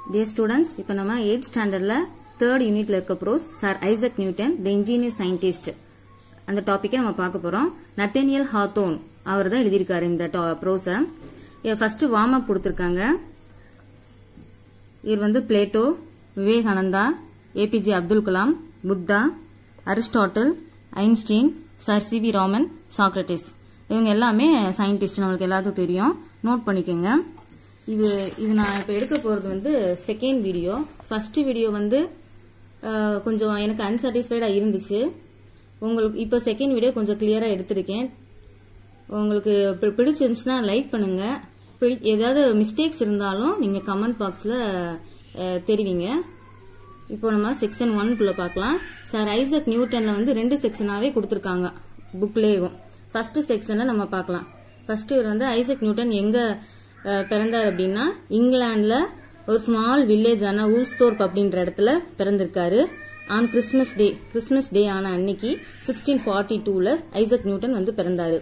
Dear students இப்போ நம்ம eight ஸ்டாண்டர்ட்ல தேர்ட் யூனிட்ல இருக்க prose sir Isaac Newton the engineer scientist அந்த டாபிக்கை நம்ம பார்க்க போறோம் நத்தேனியல் ஹாத்தோன் அவர் தான் எழுதியிருக்காரு இந்த ப்ரோஸை ஃபர்ஸ்ட் வார்ம் அப் கொடுத்துருக்காங்க இவர் வந்து Plato Vivekananda APJ Abdul Kalam Buddha Aristotle Einstein sir C V Raman Socrates இவங்க எல்லாமே சயின்டிஸ்ட் நம்மளுக்கு எல்லாத்துக்கும் தெரியும் நோட் பண்ணிக்கோங்க இது இது நான் இப்போ எடுக்க போகிறது வந்து செகண்ட் வீடியோ ஃபர்ஸ்ட் வீடியோ வந்து அஹ், கொஞ்சம் எனக்கு அன்சாட்டிஸ்ஃபைடாக இருந்துச்சு உங்களுக்கு இப்போ செகண்ட் வீடியோ கொஞ்சம் கிளியராக எடுத்திருக்கேன் உங்களுக்கு பி- பிடிச்சிருந்துச்சுன்னா லைக் பண்ணுங்க பிடி- ஏதாவது மிஸ்டேக்ஸ் இருந்தாலும் நீங்க கமெண்ட் பாக்ஸ்ல தெரிவிங்க இப்போ நம்ம செக்ஷன் ஒன்குள்ள பார்க்கலாம் சார் ஐசக் நியூட்டன்ல வந்து ரெண்டு செக்ஷனாவே கொடுத்துருக்காங்க புக்லேயும் ஃபர்ஸ்ட் செக்ஷனை நம்ம பார்க்கலாம் ஃபர்ஸ்ட் இவர் வந்து ஐசக் நியூட்டன் எங்க அஹ், பிறந்தார் அப்படின்னா இங்கிலாந்துல ஒரு ஸ்மால் வில்லேஜ் ஆன ஊல்ஸ்தோர்ப் அப்படின்ற இடத்துல பிறந்திருக்காரு on Christmas day Christmas day ஆன அன்னைக்கு சிக்ஸ்டீன் ஃபார்ட்டி டூல ஐசக் நியூட்டன் வந்து பிறந்தாரு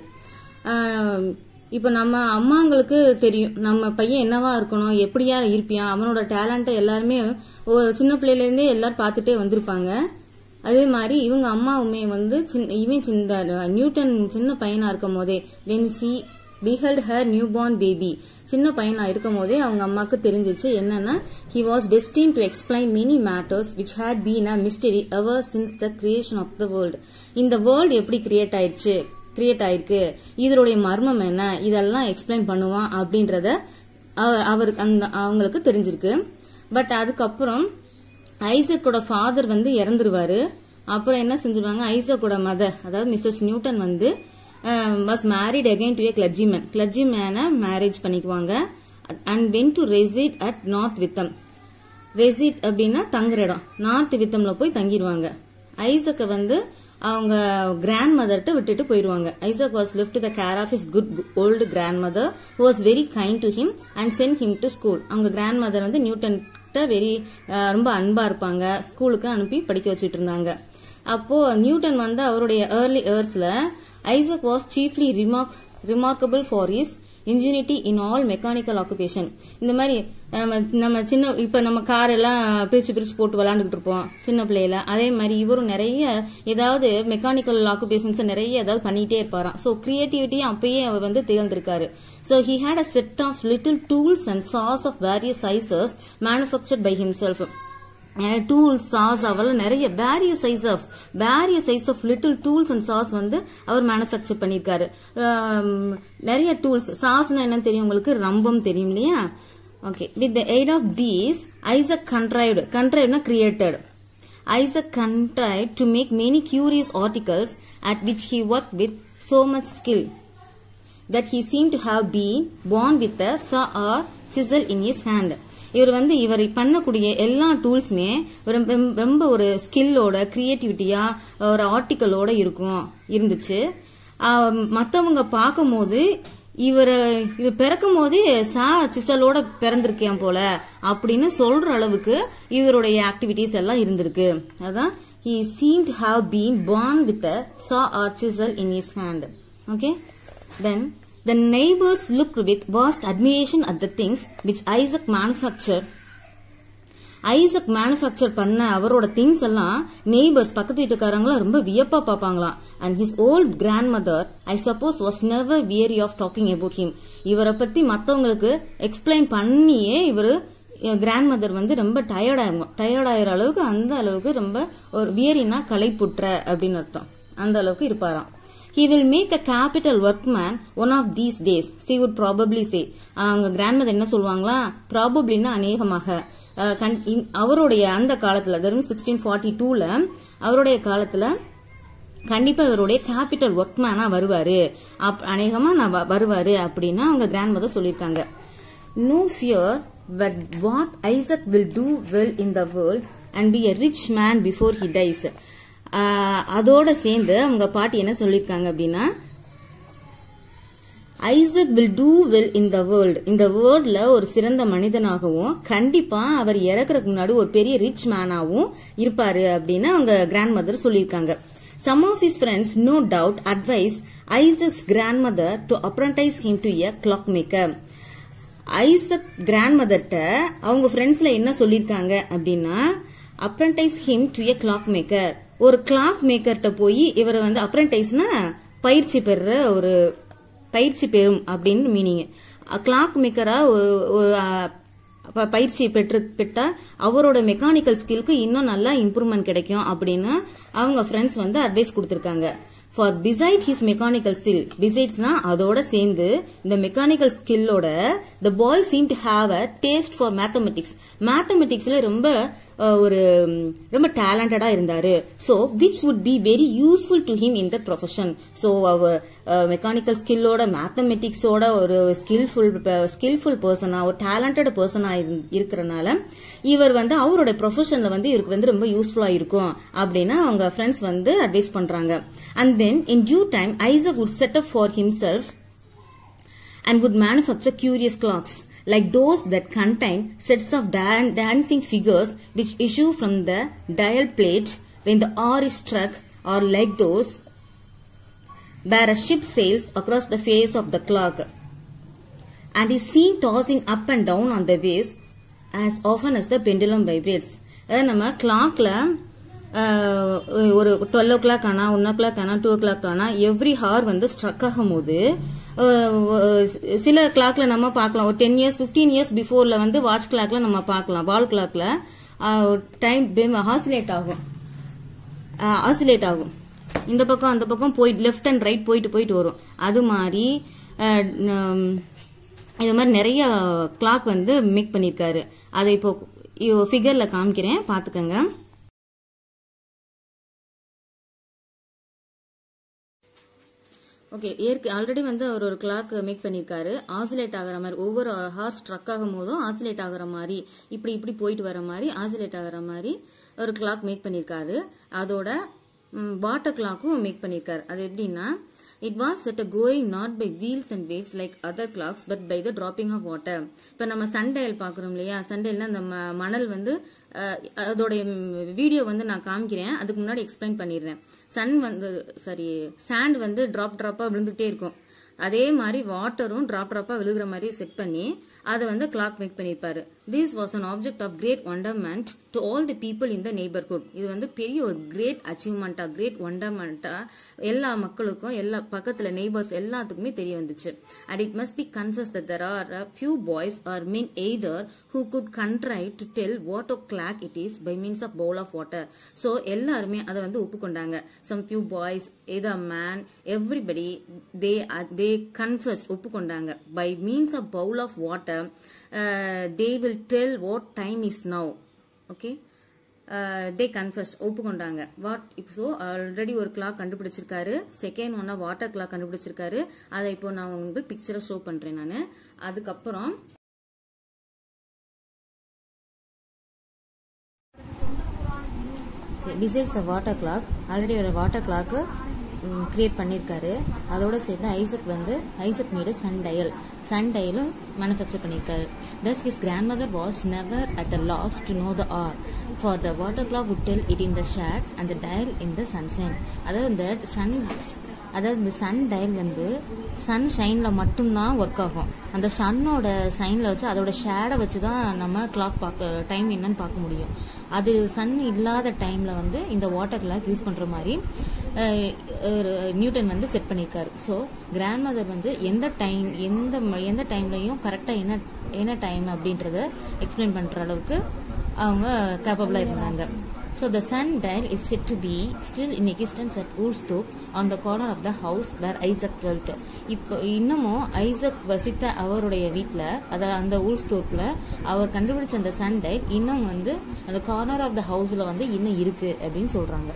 ஆஹ் இப்ப நம்ம அம்மாங்களுக்கு தெரியும் நம்ம பையன் என்னவா இருக்கணும் எப்படியா இருப்பியான் அவனோட டேலண்ட்டை எல்லாருமே ஒ- சின்ன பிள்ளையில இருந்தே எல்லாரும் பார்த்துட்டே வந்திருப்பாங்க அதே மாதிரி இவங்க அம்மாவுமே வந்து சின்ன இவன் சின்ன நியூட்டன் சின்ன பையனா இருக்கும் போதே when she beheld her new born baby சின்ன பையனா இருக்கும் போதே அவங்க அம்மாக்கு தெரிஞ்சிச்சு என்னன்னா he was destined to explain many matters which had been a mystery ever since the creation of the world இந்த வேர்ல்டு எப்படி கிரியேட் ஆயிடுச்சு கிரியேட் ஆயிருக்கு இதனுடைய மர்மம் என்ன இதெல்லாம் எக்ஸ்பிளைன் பண்ணுவான் அப்படின்றத அவ- அவருக்கு அந்த அவங்களுக்கு தெரிஞ்சிருக்கு பட் அதுக்கப்புறம் ஐசக்கோட ஃபாதர் வந்து இறந்துருவாரு அப்புறம் என்ன செஞ்சிருவாங்க ஐசக்கோட மதர் அதாவது மிஸ்ஸஸ் நியூட்டன் வந்து was married again to a clergyman கிளர்ஜிமேனை மேரேஜ் பண்ணிக்குவாங்க and went to reside at North Witham reside அப்படின்னா தங்குற இடம் நார்த் வித்தம்ல போய் தங்கிடுவாங்க ஐசக்க வந்து அவங்க கிராண்ட் மதர்கிட்ட விட்டுட்டு போயிடுவாங்க Isaac was left the care of his good old grand mother was very kind to him and sent him to school அவங்க கிராண்ட் மதர் வந்து நியூட்டன் கிட்ட வெரி ரொம்ப அன்பா இருப்பாங்க ஸ்கூலுக்கு அனுப்பி படிக்க வச்சிட்டு இருந்தாங்க அப்போ நியூட்டன் வந்து அவருடைய ஏர்லி இயர்ஸ்ல Isaac was chiefly remark remarkable for his ingenuity in all mechanical occupation இந்த மாதிரி நம்ம நம்ம சின்ன இப்ப நம்ம கார் எல்லாம் பிரிச்சு பிரிச்சு போட்டு விளாண்டுட்டு இருப்போம் சின்ன பிள்ளையில அதே மாதிரி இவரும் நிறைய ஏதாவது மெக்கானிக்கல் ஆக்குபேஷன்ஸ் நிறைய ஏதாவது பண்ணிட்டே இருப்பாராம் ஸோ கிரியேட்டிவிட்டி அப்பயே அவர் வந்து திகழ்ந்திருக்காரு so he had a set of little tools and saws of various sizes manufactured by himself tools saws அவெல்லாம் நிறைய various size of various size of little tools and saws வந்து அவர் மேனுஃபேக்சர் பண்ணியிருக்காரு ஆம், நிறைய டூல்ஸ் சாஸ்னா என்னன்னு தெரியும் உங்களுக்கு ரம்பம் தெரியும் இல்லையா okay with the aid of these Isaac contrived கண்ட்ரைவ்னா created Isaac contrived to make many curious articles at which he worked with so much skill that he seemed to have been born with a saw or chisel in his hand. இவர் வந்து இவர் பண்ணக்கூடிய எல்லா டூல்ஸுமே ரொம்ப ரொம்ப ஒரு ஸ்கில்லோட கிரியேட்டிவிட்டியா ஒரு ஆர்டிக்கலோட இருக்கும் இருந்துச்சு ஆஹ் மத்தவங்க பார்க்கும்போது இவர் இவர் பிறக்கும் போதே சா சிசலோட பிறந்திருக்கேன் போல அப்படின்னு சொல்ற அளவுக்கு இவருடைய ஆக்டிவிட்டிஸ் எல்லாம் இருந்திருக்கு அதான் he seemed to have been born with a saw or chisel in his hand okay then the neighbors looked with vast admiration at the things which Isaac manufactured Isaac manufacture பண்ண அவரோட things எல்லாம் neighbours பக்கத்து வீட்டுக்காரங்களாம் ரொம்ப வியப்பா பார்ப்பாங்களாம் and his old grand mother I suppose was never weary of talking about him இவரை பத்தி மத்தவங்களுக்கு எக்ஸ்பிளைன் பண்ணியே இவரு கிராண்ட் மதர் வந்து ரொம்ப டயர்ட் ஆகும் டயர்ட் ஆகிற அளவுக்கு அந்த அளவுக்கு ரொம்ப ஒரு வியரினா களைப்புற்ற அப்படின்னு அர்த்தம் அந்த அளவுக்கு இருப்பாராம் he will make a capital workman one of these days she would probably say அவங்க கிராண்ட்மதர் என்ன சொல்லுவாங்களா ப்ராபப்ளின்னா அநேகமாக அஹ், கண்- இன்- அவருடைய அந்த காலத்துல தரும் சிக்ஸ்டீன் ஃபார்ட்டி டூல அவருடைய காலத்துல கண்டிப்பா இவருடைய கேபிட்டல் ஒர்க்மேனா வருவாரு அப்- அநேகமா நான் வ- வருவாரு அப்படின்னு அவங்க கிராண்ட் மதர் சொல்லியிருக்காங்க no fear but what Isaac will do well in the world and be a rich man before he dies அதோட சேர்ந்து அவங்க பாட்டி என்ன சொல்லியிருக்காங்க அப்படின்னா Isaac will do well in the world இந்த வேர்ல்ட்ல ஒரு சிறந்த மனிதனாகவும் கண்டிப்பா அவர் இறக்குறதுக்கு முன்னாடி ஒரு பெரிய ரிச் மேனாகவும் இருப்பாரு அப்படின்னு அவங்க கிராண்ட் மதர் சொல்லியிருக்காங்க some of his friends no doubt advise Isaac's grand mother to apprentice him to a clock maker Isaac grand மதர்கிட்ட அவங்க ஃப்ரெண்ட்ஸ்ல என்ன சொல்லியிருக்காங்க அப்படின்னா apprentice him to a clock maker ஒரு கிளாக் மேக்கர்கிட்ட போய் இவரை வந்து அப்ரண்டைஸ்னா பயிற்சி பெறுற ஒரு பயிற்சி பெறும் அப்படின்னு மீனிங் கிளாக் மேக்கரா ப- பயிற்சி பெற்று பெற்றா அவரோட மெக்கானிக்கல் ஸ்கில்க்கு இன்னும் நல்லா இம்ப்ரூவ்மெண்ட் கிடைக்கும் அப்படின்னு அவங்க ஃப்ரெண்ட்ஸ் வந்து அட்வைஸ் கொடுத்திருக்காங்க for beside his mechanical skill பிசைட்ஸ்னா அதோட சேர்ந்து இந்த மெக்கானிக்கல் ஸ்கில்லோட the boy seem to have a taste for mathematics மேத்தமெட்டிக்ஸ்ல ரொம்ப அஹ், ஒரு ம், ரொம்ப டேலண்டடா இருந்தாரு so which would be very useful to him in the profession so அவர் மெக்கானிக்கல் ஸ்கில்லோட மேத்தமெட்டிக்ஸோட ஒரு ஸ்கில்ஃபுல் ஸ்கில்ஃபுல் பர்சனா ஒரு டேலண்டட் பர்சனா இருக்கிறனால இவர் வந்து அவரோட ப்ரொஃபஷன்ல வந்து இவருக்கு வந்து ரொம்ப யூஸ்ஃபுல்லா இருக்கும் அப்படின்னு அவங்க ஃப்ரெண்ட்ஸ் வந்து அட்வைஸ் பண்றாங்க and then in due time Isaac would set up for himself and would manufacture curious clocks like those that contain sets of dan- dancing figures which issue from the dial plate when the hour is struck or like those where a ship sails across the face of the clock and is seen tossing up and down on the waves as often as the pendulum vibrates அதாவது நம்ம கிளாக்ல ஒரு twelve o'clock ஆனா one o'clock ஆனா two o'clock ஆனா every hour வந்து struck ஆகும் போது அஹ், சில கிளாக்ல நம்ம பார்க்கலாம் ஒரு டென் இயர்ஸ் 15 இயர்ஸ் பிஃபோர்ல வந்து வாட்ச் கிளாக்ல நம்ம பார்க்கலாம் வால் கிளாக்ல டைம் ஹாசிலேட் ஆகும் ஆசிலேட் ஆகும் இந்த பக்கம் அந்த பக்கம் போயிட்டு லெஃப்ட் அண்ட் ரைட் போயிட்டு போயிட்டு வரும் அது மாதிரி அஹ், நம், இது மாதிரி நிறைய கிளாக் வந்து மேக் பண்ணிருக்காரு அதை இப்போ ஃபிகர்ல காமிக்கிறேன் பாத்துக்கங்க ஓகே ஏற்க ஆல்ரெடி வந்து அவர் ஒரு கிளாக் மேக் பண்ணியிருக்காரு ஆசிலேட் ஆகுற மாதிரி ஒவ்வொரு ஹார்ஸ் ஸ்ட்ரக் ஆகும் போதும் ஆசிலேட் ஆகுற மாதிரி இப்படி இப்படி போயிட்டு வர மாதிரி ஆசிலேட் ஆகுற மாதிரி ஒரு கிளாக் மேக் பண்ணியிருக்காரு அதோட வாட்டர் கிளாக்கும் மேக் பண்ணியிருக்காரு அது எப்படின்னா it was set a going not by wheels and waves like other clocks but by the dropping of water இப்போ நம்ம சண்டையல் பார்க்குறோம் இல்லையா சண்டையல்னா அந்த ம- மணல் வந்து அஹ், அதோடைய வீடியோ வந்து நான் காமிக்கிறேன் அதுக்கு முன்னாடி எக்ஸ்பிளைன் பண்ணிடுறேன் சன் வந்து சாரி சாண்ட் வந்து டிராப் டிராப்பா விழுந்துட்டே இருக்கும் அதே மாதிரி வாட்டரும் டிராப் டிராப்பா விழுகிற மாதிரி செட் பண்ணி அதை வந்து கிளாக் மேக் பண்ணியிருப்பாரு this was an object of great wonderment to all the people in the neighbourhood இது வந்து பெரிய ஒரு கிரேட் அச்சீவ்மெண்டா கிரேட் ஒண்டர்மெண்டா எல்லா மக்களுக்கும் எல்லா பக்கத்துல நெய்பர்ஸ் எல்லாத்துக்குமே தெரிய வந்துச்சு and it must be confess that there are few boys are mean either who could contrive to tell what o'clock it is by means of bowl of water so எல்லாருமே அதை வந்து ஒப்புக்கொண்டாங்க some few boys either man everybody they they confess ஒப்புக்கொண்டாங்க by means of bowl of water they will tell what time is now okay they confessed ஒப்புக்கொண்டாங்க what இப்போ so already ஒரு clock கண்டுபிடிச்சிருக்காரு second ஒன்னா வாட்டர் கிளாக் கண்டுபிடிச்சிருக்காரு அதை இப்போ நான் உங்களுக்கு பிக்சரை ஷோ பண்றேன் நான் அதுக்கப்புறம் besides the water clock already ஒரு வாட்டர் கிளாக்கு கிரியேட் பண்ணியிருக்காரு அதோட சேர்த்து ஐசக் வந்து Isaac made sun dial sun டயலும் மேனுஃபேக்சர் பண்ணியிருக்காரு thus his grandmother was never at a loss to know the hour for the water clock would tell it in the shade and the dial in the sunshine அதாவது இந்த sun அதாவது இந்த sun dial வந்து sun ஷைன்ல மட்டும்தான் work ஆகும் அந்த சன்னோட ஷைன்ல வச்சு அதோட ஷேடை வச்சு தான் நம்ம கிளாக் பார்க்க டைம் என்னன்னு பார்க்க முடியும் அது சன் இல்லாத டைம்ல வந்து இந்த வாட்டர் கிளாக் யூஸ் பண்ற மாதிரி அஹ், ஒரு நியூட்டன் வந்து செட் பண்ணியிருக்காரு ஸோ கிராண்ட் மதர் வந்து எந்த டைம் எந்த ம- எந்த டைம்லயும் கரெக்டா என்ன என்ன டைம் அப்படின்றத எக்ஸ்பிளைன் பண்ற அளவுக்கு அவங்க கேப்பபிளா இருந்தாங்க so the sun dial is set to be still in existence at Woolsthorpe on the corner of the house where Isaac dwelt இப்போ இன்னமும் ஐசக் வசித்த அவருடைய வீட்டில் அதாவது அந்த ஊல்ஸ்தோப்பில் அவர் கண்டுபிடிச்ச அந்த சன் டயல் இன்னும் வந்து அந்த கார்னர் ஆஃப் த ஹவுஸில் வந்து இன்னும் இருக்கு அப்படின்னு சொல்றாங்க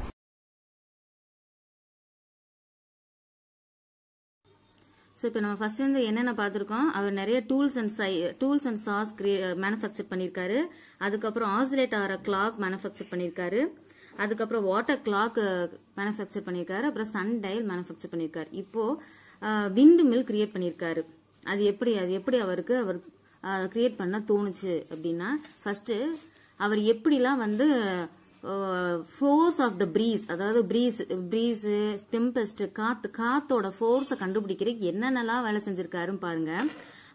ஸோ இப்போ நம்ம ஃபர்ஸ்ட் வந்து என்னென்ன பார்த்துருக்கோம் அவர் நிறைய tools and saws tools and saws manufacture பண்ணியிருக்காரு அதுக்கப்புறம் ஆசிலேட் ஆகிற கிளாக் மேனுஃபேக்சர் பண்ணியிருக்காரு அதுக்கப்புறம் வாட்டர் கிளாக் மேனுஃபேக்சர் பண்ணியிருக்காரு அப்புறம் சன் டயல் மேனுஃபேக்சர் பண்ணியிருக்காரு இப்போ விண்டு மில் கிரியேட் பண்ணியிருக்காரு அது எப்படி அது எப்படி அவருக்கு அவர் கிரியேட் பண்ண தோணுச்சு அப்படின்னா ஃபர்ஸ்ட் அவர் எப்படிலாம் வந்து ஃபோர்ஸ் ஆஃப் த ப்ரீஸ் அதாவது ப்ரீஸ் ப்ரீஸ் டெம்பஸ்ட் காத்து காத்தோட ஃபோர்ஸை கண்டுபிடிக்கிறதுக்கு என்னென்னலாம் வேலை செஞ்சிருக்காருன்னு பாருங்க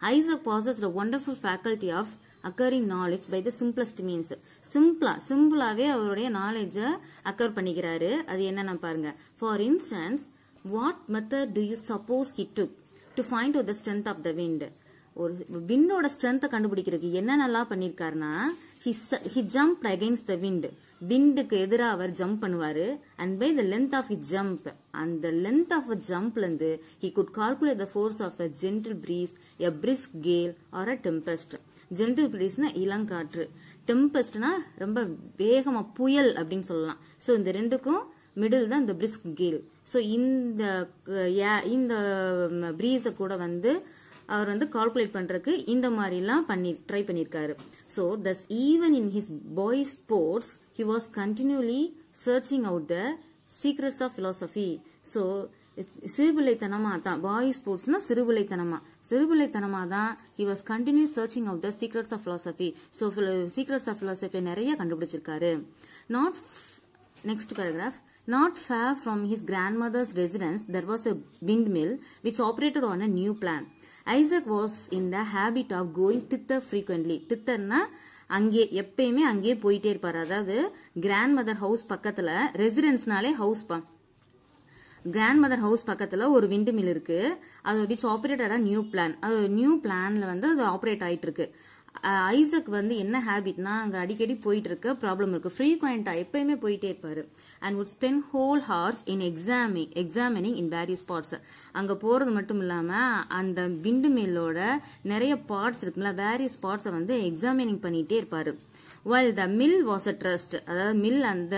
Isaac possesses a wonderful faculty of acquiring knowledge by the simplest means சிம்பிளா சிம்பிளாவே அவருடைய நாலேஜை அக்கர் பண்ணிக்கிறாரு அது என்னன்னு பாருங்க for instance what method do you suppose he took to find out the strength of the wind ஒரு விண்டோட ஸ்ட்ரென்த்தை கண்டுபிடிக்கிறதுக்கு என்னென்னலாம் பண்ணிருக்காருன்னா he jump against the wind விண்டுக்கு எதிராக அவர் ஜம்ப் பண்ணுவாரு and by the length of hit jump அந்த லென்த் ஆஃப் அ ஜம்ப்ல இருந்து he could calculate the force of a gentle breeze a brisk gale or a tempest gentle பிரீஸ்னா இளங்காற்று டெம்பஸ்ட்னா ரொம்ப வேகமா புயல் அப்படின்னு சொல்லலாம் ஸோ இந்த ரெண்டுக்கும் மிடில் தான் இந்த பிரிஸ்க் கேல் ஸோ இந்த இந்த பிரீஸை கூட வந்து அவர் வந்து கால்குலேட் பண்றதுக்கு இந்த மாதிரிலாம் பண்ணி ட்ரை பண்ணிருக்காரு so thus even in his boy sports he was continually searching out the secrets of philosophy so சிறுபிள்ளைத்தனமா தான் பாய் ஸ்போர்ட்ஸ்னா சிறுபிள்ளைத்தனமா சிறுபிள்ளைத்தனமா தான் he was continue searching out the secrets of philosophy so secrets of philosophy நிறைய கண்டுபிடிச்சிருக்காரு not next paragraph Not far from his grandmother's residence, there was a windmill which operated on a new plan. Isaac was in the habit of going thither frequently. தித்தர்னா அங்கே எப்பயுமே அங்கே போயிட்டே இருப்பாரு அதாவது grand grandmother house பக்கத்துல ரெசிடென்ஸ்னாலே house பா கிராண்ட் மதர் ஹவுஸ் பக்கத்துல ஒரு விண்டு மில் இருக்கு அது விச் ஆப்ரேட்டட் நியூ பிளான் அது நியூ பிளான்ல வந்து அது ஆப்ரேட் ஆயிட்டு இருக்கு ஐசக் வந்து என்ன ஹேபிட்னா அங்க அடிக்கடி போயிட்டு இருக்க ப்ராப்ளம் இருக்கு ஃப்ரீக்வெண்டா எப்பயுமே போயிட்டே இருப்பாரு and would spend whole hours in examining examining in various parts அங்க போறது மட்டும் இல்லாம அந்த விண்டு மில்லோட நிறைய பார்ட்ஸ் இருக்குல்ல வேரியஸ் பார்ட்ஸை வந்து எக்ஸாமினிங் பண்ணிட்டே இருப்பாரு while the mill was at rest அதாவது மில் அந்த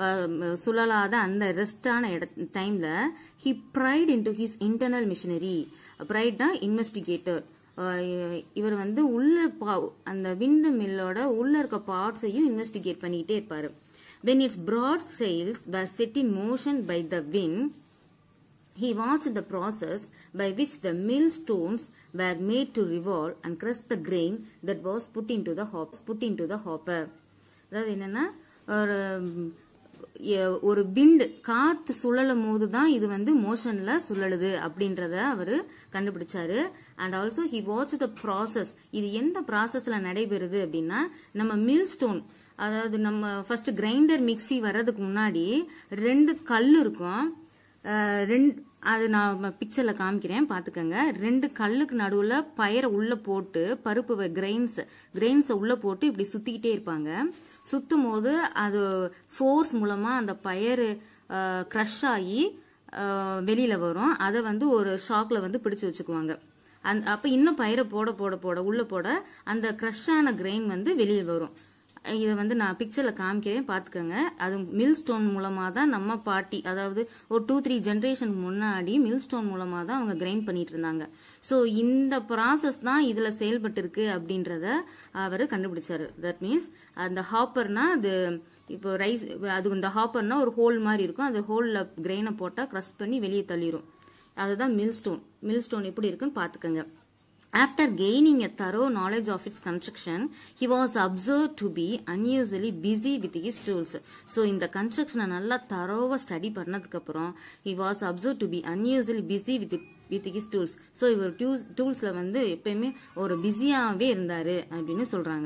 சுழலாத அந்த ரெஸ்டான டைம்ல he pried into his internal machinery ப்ரைட்னா இன்வெஸ்டிகேட்டர் இவர் வந்து உள்ள அந்த விண்டு மில்லோட உள்ள இருக்க பார்ட்ஸையும் இன்வெஸ்டிகேட் பண்ணிட்டே இருப்பாரு when its broad sails were set in motion by the wind he watched the process by which the millstones were made to revolve and crush the grain that was put into the hops put into the hopper அதாவது என்னன்னா ஒரு ஒரு விண்டு காத்து சுழலும் போது தான் இது வந்து மோஷன்ல சுழலுது அப்படின்றத அவரு கண்டுபிடிச்சாரு and also he watch the process இது எந்த ப்ராசஸ்ல நடைபெறுது அப்படின்னா நம்ம மில் ஸ்டோன் அதாவது நம்ம ஃபர்ஸ்ட் கிரைண்டர் மிக்சி வர்றதுக்கு முன்னாடி ரெண்டு கல் இருக்கும் ரெண்டு அது நான் பிக்சர்ல காமிக்கிறேன் பாத்துக்கோங்க ரெண்டு கல்லுக்கு நடுவுல பயிரை உள்ள போட்டு பருப்பு கிரெயின்ஸ் கிரெயின்ஸை உள்ள போட்டு இப்படி சுத்திக்கிட்டே இருப்பாங்க சுத்தும் போது அது ஃபோர்ஸ் மூலமா அந்த பயறு க்ரஷ் ஆகி வெளியில வரும் அதை வந்து ஒரு ஷாக்ல வந்து பிடிச்சு வச்சுக்குவாங்க அந்த அப்ப இன்னும் பயிரை போட போட போட உள்ள போட அந்த க்ரஷ் ஆன கிரெயின் வந்து வெளியே வரும் இதை வந்து நான் பிக்சர்ல காமிக்கிறேன் பாத்துக்கோங்க அது மில் ஸ்டோன் மூலமா தான் நம்ம பாட்டி அதாவது ஒரு டூ த்ரீ ஜென்ரேஷன் முன்னாடி மில் ஸ்டோன் மூலமா தான் அவங்க கிரைண்ட் பண்ணிட்டு இருந்தாங்க ஸோ இந்த ப்ராசஸ் தான் இதுல செயல்பட்டு இருக்கு அப்படின்றத அவர் கண்டுபிடிச்சாரு தட் மீன்ஸ் அந்த ஹாப்பர்னா அது இப்போ ரைஸ் அது இந்த ஹாப்பர்னா ஒரு ஹோல் மாதிரி இருக்கும் அந்த ஹோல்ல கிரெயினை போட்டா க்ரஷ் பண்ணி வெளியே தள்ளிடும் அதுதான் மில் ஸ்டோன் மில் ஸ்டோன் எப்படி இருக்குன்னு பாத்துக்கோங்க After gaining a thorough knowledge of its construction, he was observed to be unusually busy with his tools. So, இந்த கன்ஸ்ட்ரக்ஷனை நல்லா தரோவா ஸ்டடி பண்ணதுக்கு அப்புறம் he was observed to be unusually busy with with his tools so இவர் tools டூல்ஸ்ல வந்து எப்பயுமே ஒரு பிஸியாவே இருந்தாரு அப்படின்னு சொல்றாங்க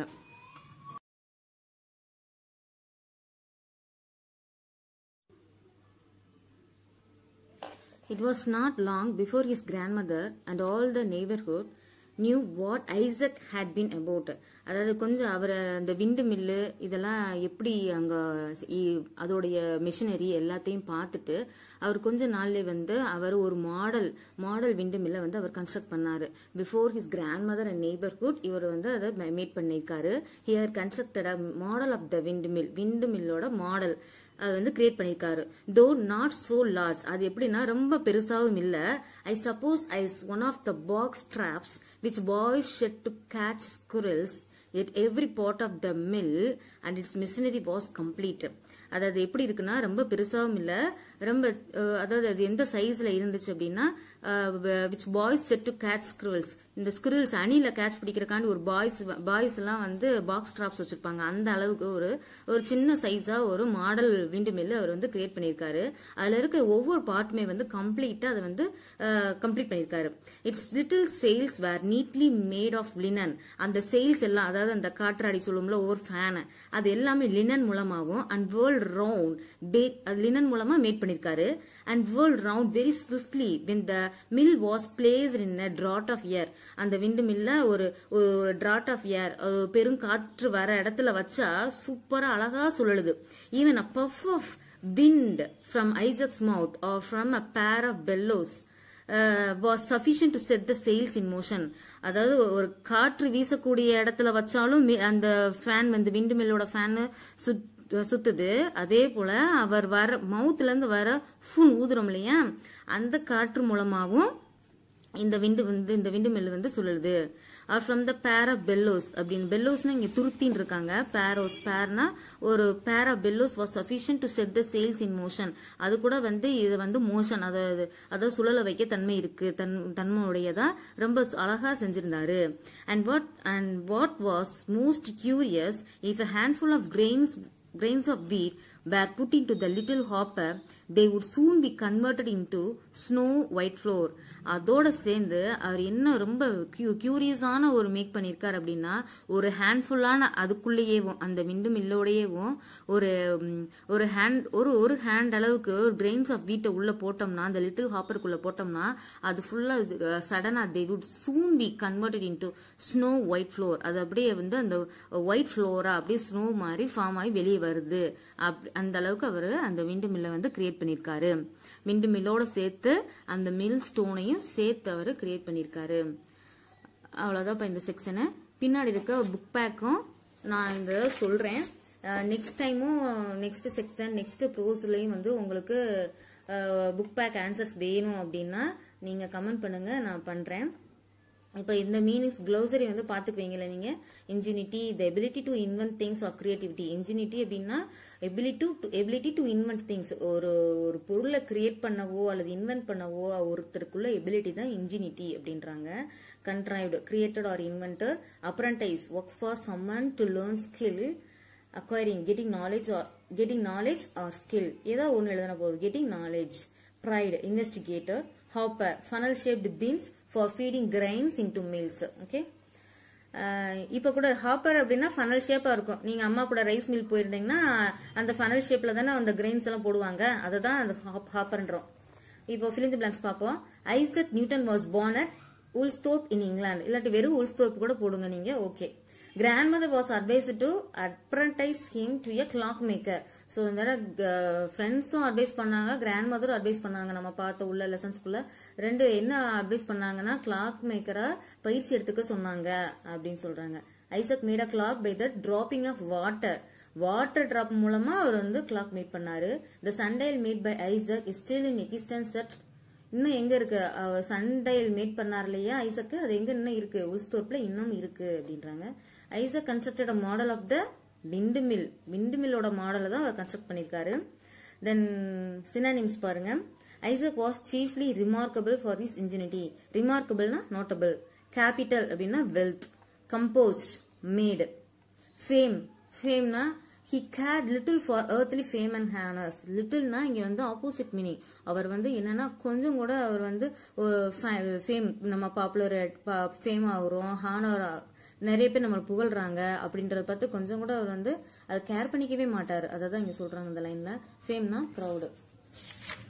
It was not long before his grandmother and all the neighborhood knew what Isaac had been about. அதாவது கொஞ்சம் அவர் அந்த விண்டு மில்லு இதெல்லாம் எப்படி அங்க இ- அதோடைய மிஷினரி எல்லாத்தையும் பார்த்துட்டு அவர் கொஞ்ச நாள்ல வந்து அவர் ஒரு மாடல் மாடல் விண்டு மில்லை வந்து அவர் கன்ஸ்ட்ரக்ட் பண்ணாரு before his grandmother and neighbourhood இவர் வந்து அதை மேட் பண்ணியிருக்காரு here constructed model of the windmill wind மில்லோட மாடல் அது வந்து கிரியேட் பண்ணியிருக்காரு தோ நாட் சோ லார்ஜ் அது எப்படின்னா ரொம்ப பெருசாவும் இல்ல I suppose as one of the box traps which boys set to catch squirrels at every part of the mill and its machinery was complete அதாவது எப்படி இருக்குன்னா ரொம்ப பெருசாவும் இல்ல ரொம்ப அஹ், அதாவது அது எந்த சைஸ்ல இருந்துச்சு அப்படின்னா which boys set to catch squirrels இந்த ஸ்கிரில்ஸ் அணில கேட்ச் பிடிக்கிறக்காண்டி ஒரு பாய்ஸ் பாய்ஸ் எல்லாம் வந்து பாக்ஸ் ட்ராப்ஸ் வச்சிருப்பாங்க அந்த அளவுக்கு ஒரு ஒரு சின்ன சைஸா ஒரு மாடல் விண்டு மில் அவர் வந்து கிரியேட் பண்ணியிருக்காரு அதுல இருக்க ஒவ்வொரு பார்ட்டுமே வந்து கம்ப்ளீட்டா அதை வந்து கம்ப்ளீட் பண்ணியிருக்காரு its little sails were neatly made of linen அந்த சேல்ஸ் எல்லாம் அதாவது அந்த காற்றாடி சொல்லுவோம்ல ஒவ்வொரு ஃபேன் அது எல்லாமே லினன் மூலமாகவும் அண்ட் வேர்ல்ட் ரவுண்ட் லினன் மூலமா மேட் பண்ணிருக்காரு and whirled round very swiftly when the mill was placed in a draught of air அந்த விண்டு மில்ல ஒரு ஒரு டிராட் ஆஃப் ஏர் பெரும் காற்று வர இடத்துல வச்சா சூப்பரா அழகா சுழலுது even a puff of wind from Isaac's mouth or from a pair of bellows was sufficient to set the sails in motion அதாவது ஒரு காற்று வீசக்கூடிய இடத்துல வச்சாலும் மி- அந்த ஃபேன் வந்து விண்டு மில்லோட ஃபேன் சுத்துது அதே போல அவர் வர மவுத்ல இருந்து வர ஃபூன் ஊதுறோம் இல்லையா அந்த காற்று மூலமாவும் இந்த விண்டு வந்து இந்த விண்டு மில் வந்து சுழலுது ஆர் ஃப்ரம் த பேர் ஆஃப் பெல்லோஸ் அப்படின்னு பெல்லோஸ்னா இங்க துருத்தின்னு இருக்காங்க பேரோஸ் பேர்னா ஒரு pair of bellows was sufficient to set the sails in motion அது கூட வந்து இது வந்து மோஷன் அதாவது அதாவது சுழல வைக்க தன்மை இருக்கு தன் தன்மையுடையதா ரொம்ப அழகா செஞ்சிருந்தாரு and what and what was most curious if a handful of grains grains of wheat were put into the little hopper they would soon be converted into snow white flour அதோட சேர்ந்து அவர் என்ன ரொம்ப கியூரியஸான ஒரு மேக் பண்ணிருக்காரு அப்படின்னா ஒரு ஹேண்ட்ஃபுல்லான அதுக்குள்ளேயேவும் அந்த விண்டு மில்லோடையேவும் ஒரு ம், ஒரு ஹேண்ட் ஒரு ஒரு ஹேண்ட் அளவுக்கு ஒரு கிரெயின்ஸ் ஆஃப் வீட்டை உள்ள போட்டோம்னா அந்த லிட்டில் ஹாப்பருக்குள்ள போட்டோம்னா அது ஃபுல்லா சடனா they would soon be converted into snow white flour அது அப்படியே வந்து அந்த ஒயிட் ஃப்ளோரா அப்படியே ஸ்னோ மாதிரி ஃபார்ம் ஆகி வெளியே வருது அப்படி- அந்த அளவுக்கு அவர் அந்த விண்டு மில்லை வந்து கிரியேட் பண்ணிருக்காரு விண்டு மில்லோட சேர்த்து அந்த மில் ஸ்டோனையும் சேர்த்து அவர் கிரியேட் பண்ணிருக்காரு அவ்வளவுதான் இப்ப இந்த செக்ஷனு பின்னாடி இருக்க புக் பேக்கும் நான் இந்த சொல்றேன் நெக்ஸ்ட் டைமும் நெக்ஸ்ட் செக்ஷன் நெக்ஸ்ட் ப்ரோஸ்லயும் வந்து உங்களுக்கு புக் பேக் ஆன்சர்ஸ் வேணும் அப்படின்னா நீங்க கமெண்ட் பண்ணுங்க நான் பண்றேன் இப்போ இந்த மீனிங்ஸ் க்ளோசரி வந்து பாத்துக்குவீங்கல்ல நீங்க ingenuity the ability to invent things or creativity ingenuity அப்படின்னா ability to ability to invent things ஒரு ஒரு பொருளை கிரியேட் பண்ணவோ அல்லது இன்வென்ட் பண்ணவோ ஒருத்தருக்குள்ள எபிலிட்டி தான் இன்ஜினிட்டி அப்படின்றாங்க contrived created or inventor apprentice works for someone to learn skill acquiring getting knowledge or getting knowledge or skill ஏதோ ஒன்று எழுதின போகுது getting knowledge pried investigator hopper funnel shaped bins for feeding grains into mills okay இப்போ கூட hopper அப்படின்னா funnel ஷேப்பா இருக்கும் நீங்க அம்மா கூட ரைஸ் மில் போயிருந்தீங்கன்னா அந்த ஃபனல் ஷேப்ல தானே அந்த கிரெயின்ஸ் எல்லாம் போடுவாங்க அதை தான் அந்த ஹாப்பர்ன்றோம் இப்போ ஃபிலிந்து பிளாங்க்ஸ் பார்ப்போம் Isaac Newton was born at Woolsthorpe in England இல்லாட்டி வெறும் உல்ஸ்தோப் கூட போடுங்க நீங்க okay grand mother was advised to apprentice him to a clock maker so இந்த ஃப்ரெண்ட்ஸும் அட்வைஸ் பண்ணாங்க கிராண்ட் மதரும் அட்வைஸ் பண்ணாங்க நம்ம பார்த்த உள்ள லெசன்ஸ்குள்ள ரெண்டு என்ன அட்வைஸ் பண்ணாங்கன்னா கிளாக் மேக்கரா பயிற்சி எடுத்துக்க சொன்னாங்க அப்படின்னு சொல்றாங்க Isaac made a clock by the dropping of water water drop மூலமா அவர் வந்து கிளாக் மேட் பண்ணாரு the sundial made by Isaac is still in existence at இன்னும் எங்க இருக்கு அவர் சண்டைல் மேட் பண்ணார் இல்லையா ஐசக்கு அது எங்க இன்னும் இருக்கு உல்ஸ்தோப்ல இன்னும் இருக்கு அப்படின்றாங்க Isaac constructed a model of the windmill wind மில்லோட மாடலை தான் அவர் கன்ஸ்ட்ரக்ட் பண்ணிருக்காரு தென் சினானிம்ஸ் பாருங்க Isaac was chiefly remarkable for this ingenuity ரிமார்க்கபிள்னா நோட்டபிள் கேபிட்டல் அப்படின்னா வெல்த் கம்போஸ்ட் மேடு ஃபேம் ஃபேம்னா he cared little for earthly fame and honours லிட்டில்னா இங்க வந்து ஆப்போசிட் மீனிங் அவர் வந்து என்னன்னா கொஞ்சம் கூட அவர் வந்து ஃபேம் நம்ம பாப்புலர் ஃபேம் ஆகுறோம் ஹானர் நிறைய பேர் நம்மளை புகழ்றாங்க அப்படின்றத பார்த்து கொஞ்சம் கூட அவர் வந்து அதை கேர் பண்ணிக்கவே மாட்டார் அதை தான் இங்க சொல்றாங்க இந்த லைன்ல ஃபேம்னா ப்ரௌடு